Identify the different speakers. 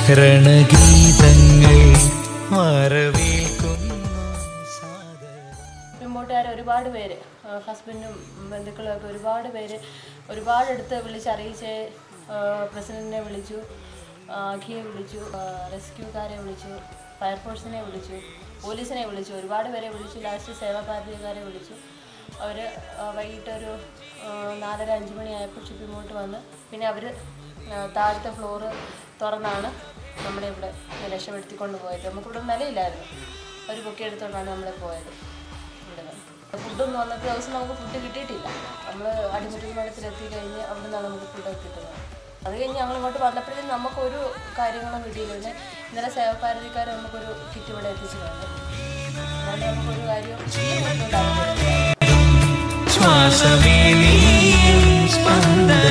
Speaker 1: രണഗീതങ്ങൾ വരവേൽക്കുന്നു സാദരം
Speaker 2: റിമോട്ടുകാരെ ഒരുപാട് പേര് ആ, ഹസ്ബൻഡും ബന്ധുക്കളും ഒക്കെ ഒരുപാട് പേര് ഒരുപാട് അടുത്ത് വിളിച്ചറിയിച്ച് ആ, പ്രസിഡന്റിനെ വിളിച്ചു ആ, അഖിയെ വിളിച്ചു ആ, റെസ്ക്യൂക്കാരെ വിളിച്ചു ഫയർഫോഴ്സിനെ വിളിച്ചു പോലീസിനെ വിളിച്ചു ഒരുപാട് പേരെ വിളിച്ചു ലാസ്റ്റ് സേവാഭാരതിക്കാരെ വിളിച്ചു അവർ വൈകിട്ടൊരു ആ, നാലര അഞ്ച് മണിയായപ്പോൾ ഷിപ്പിങ്ങോട്ട് വന്ന് പിന്നെ അവർ താഴത്തെ ഫ്ലോറ് തുറന്നാണ് നമ്മളെ ഇവിടെ രക്ഷപ്പെടുത്തിക്കൊണ്ട് പോയത് നമുക്കിവിടെ നിലയില്ലായിരുന്നു ഒരു ബുക്ക് എടുത്തുകൊണ്ടാണ് നമ്മൾ പോയത് ഇവിടെ ഫുഡൊന്നും അന്നത്തെ ദിവസം നമുക്ക് ഫുഡ് കിട്ടിയിട്ടില്ല നമ്മൾ അടിമുറ്റുമടത്തിൽ എത്തിക്കഴിഞ്ഞ് അവിടെ നിന്നാണ് നമുക്ക് ഫുഡൊക്കെ കിട്ടുന്നത് അത് കഴിഞ്ഞ് ഞങ്ങൾ ഇങ്ങോട്ട് വന്നപ്പോഴത്തേക്കും നമുക്കൊരു കാര്യങ്ങളും കിട്ടിയില്ല പിന്നെ ഇന്നലെ സേവഭാരതിക്കാർ നമുക്കൊരു കിറ്റ് ഇവിടെ എത്തിച്ചിട്ടുണ്ട് അതുകൊണ്ട് നമുക്കൊരു കാര്യം ബുദ്ധിമുട്ടുണ്ടാകുന്നില്ല
Speaker 1: ശ്വാസമേ നീ സ്പന്ദനം